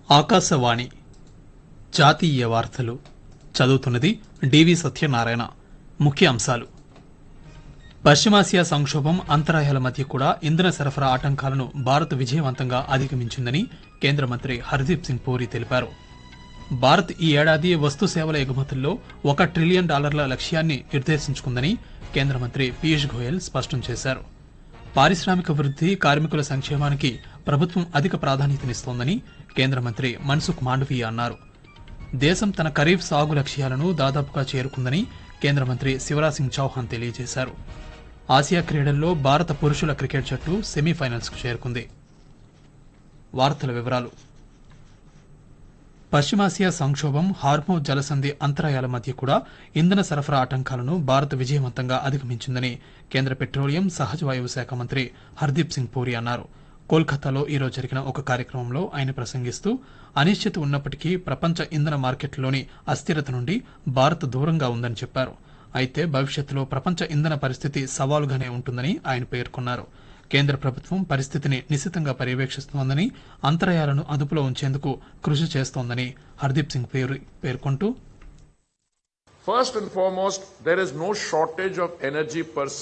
ఆకాశవాణి జాతీయ వార్తలు చదువుతున్నది డివి సత్యనారాయణ ముఖ్య అంశాలు పశ్చిమాసియా సంక్షోభం అంతరాయాల మధ్య కూడా ఇంధన సరఫరా ఆటంకాలను భారత్ విజయవంతంగా అధిగమించిందని కేంద్ర మంత్రి హర్దీప్ సింగ్ పూరి తెలిపారు భారత్ ఈ ఏడాది వస్తు సేవల ఎగుమతుల్లో ఒక ట్రిలియన్ డాలర్ల లక్ష్యాన్ని నిర్దేశించుకుందని కేంద్ర మంత్రి పీయూష్ గోయల్ స్పష్టం చేశారు పారిశ్రామిక వృద్ధి కార్మికుల సంక్షేమానికి ప్రభుత్వం అధిక ప్రాధాన్యతనిస్తోందని కేంద్ర మంత్రి మన్సుఖ్ మాండవీయ అన్నారు దేశం తన ఖరీఫ్ సాగు లక్ష్యాలను దాదాపుగా చేరుకుందని కేంద్ర మంత్రి శివరాజ్ సింగ్ చౌహాన్ తెలియజేశారు ఆసియా క్రీడల్లో భారత పురుషుల క్రికెట్ జట్టు సెమీఫైనల్స్ కు చేరుకుంది వార్తల వివరాలు పశ్చిమాసియా సంక్షోభం హార్మో జలసంధి అంతరాయాల మధ్య కూడా ఇంధన సరఫరా ఆటంకాలను భారత్ విజయవంతంగా అధిగమించిందని కేంద్ర పెట్రోలియం సహజ వాయువు శాఖ మంత్రి హర్దీప్ సింగ్ పూరి అన్నారు కోల్కతాలో ఈరోజు జరిగిన ఒక కార్యక్రమంలో ఆయన ప్రసంగిస్తూ అనిశ్చితి ఉన్నప్పటికీ ప్రపంచ ఇంధన మార్కెట్లోని అస్థిరత నుండి భారత్ దూరంగా ఉందని చెప్పారు అయితే భవిష్యత్తులో ప్రపంచ ఇంధన పరిస్థితి సవాలుగానే ఉంటుందని ఆయన పేర్కొన్నారు కేంద్ర ప్రభుత్వం పరిస్థితిని నిశితంగా పర్యవేక్షిస్తోందని అంతరాయాలను అదుపులో ఉంచేందుకు కృషి చేస్తోందని హర్దీప్ సింగ్ పేరు పేర్కొంటూ First and foremost, there is no shortage of energy per